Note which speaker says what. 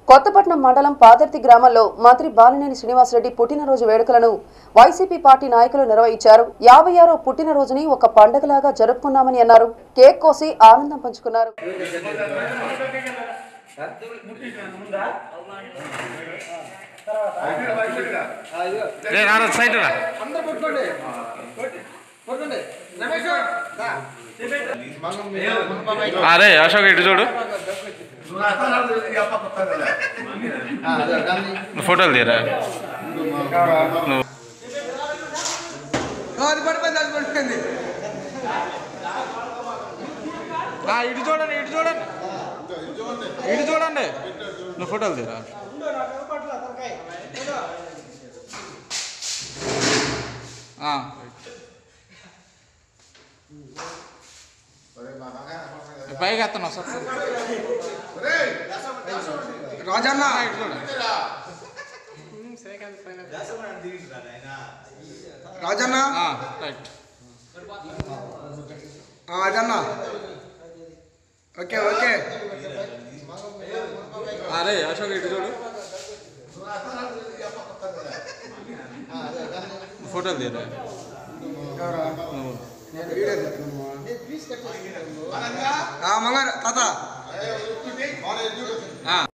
Speaker 1: కొత్తపట్నం మండలం పాదర్తి గ్రామంలో మంత్రి బాలినేని శ్రీనివాసరెడ్డి పుట్టినరోజు వేడుకలను వైసీపీ పార్టీ నాయకులు నిర్వహించారు యాభై ఆరో పుట్టినరోజుని ఒక పండగలాగా జరుపుకున్నామని అన్నారు కేక్ కోసి ఆనందం పంచుకున్నారు
Speaker 2: రే రారా సైడ్ రా
Speaker 3: అందరూ పట్టుకోండి పట్టుకోండి రమేష్ దా.
Speaker 2: అరే అశోక్ ఇటు చూడు
Speaker 3: ఆ, అదే, దాన్ని.
Speaker 2: నువ్వు ఫోటోలు తీరా నువ్వు
Speaker 3: ఆ, అది పడిపోయింది అది పడిపోయింది
Speaker 2: ఆ, ఇటు చూడండి ఇటు చూడండి ఇటు చూడండి నువ్వు ఫోటోలు తీరా ఆ, పైకి ఎత్తను సార్
Speaker 3: రాజన్న
Speaker 2: ఇటు చూడండి
Speaker 3: రాజన్న
Speaker 2: ఆ, రైట్
Speaker 3: ఆ, అదన్న ఓకే ఓకే
Speaker 2: అరే అశోక్ ఇటు చూడు నువ్వు ఫోటోలు తీరా
Speaker 3: ఎవరా?
Speaker 2: నువ్వు
Speaker 3: నేను వీడియో తీస్తున్నాను. ఆ, మంగారు తాత
Speaker 2: ఆ.